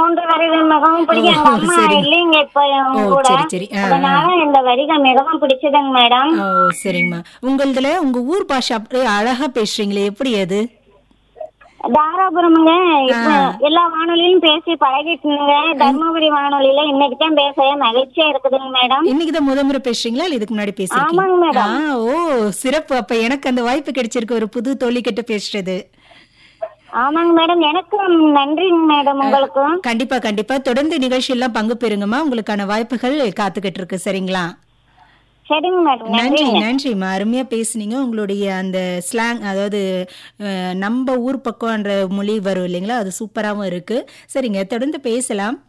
மூன்று வரிகள் மிகவும் பிடிக்கும் எங்க ஓ, அம்மா சரிங்க. இல்லைங்க இப்ப என் ஓ, கூட சரி, சரி. ஆ, ஆ. அதனால இந்த வரிகள் மிகவும் பிடிச்சதுங்க மேடம் ஓ சரிங்கம்மா உங்களதுல உங்க ஊர் பாஷை அப்படியே அழகா பேசுறீங்களே எப்படி அது தாராபுரம்ங்க இப்ப எல்லா வானொலியிலும் பேசி பழகிட்டுங்க தர்மபுரி வானொலியில இன்னைக்கு தான் பேச மகிழ்ச்சியா இருக்குதுங்க மேடம் இன்னைக்குதான் முத முறை பேசுறீங்களா இல்ல இதுக்கு முன்னாடி ஆமாங்க பேசுறீங்க மேடம். ஆ ஓ சிறப்பு அப்ப எனக்கு அந்த வாய்ப்பு கிடைச்சிருக்கு ஒரு புது தோழி கிட்ட பேசுறது ஆமாங்க மேடம் எனக்கும் நன்றிங்க மேடம் உங்களுக்கும் கண்டிப்பா கண்டிப்பா தொடர்ந்து நிகழ்ச்சி எல்லாம் பங்கு பெறுங்கம்மா உங்களுக்கான வாய்ப்புகள் காத்துக்கிட்டு இருக்கு சரிங்களா சரிங்க மேடம் நன்றி நன்றிங்க நன்றிம்மா அருமையா பேசுனீங்க உங்களுடைய அந்த ஸ்லாங் அதாவது அஹ், நம்ம ஊர் பக்கம்ன்ற மொழி வரும் இல்லைங்களா அது சூப்பராகவும் இருக்கு சரிங்க தொடர்ந்து பேசலாம்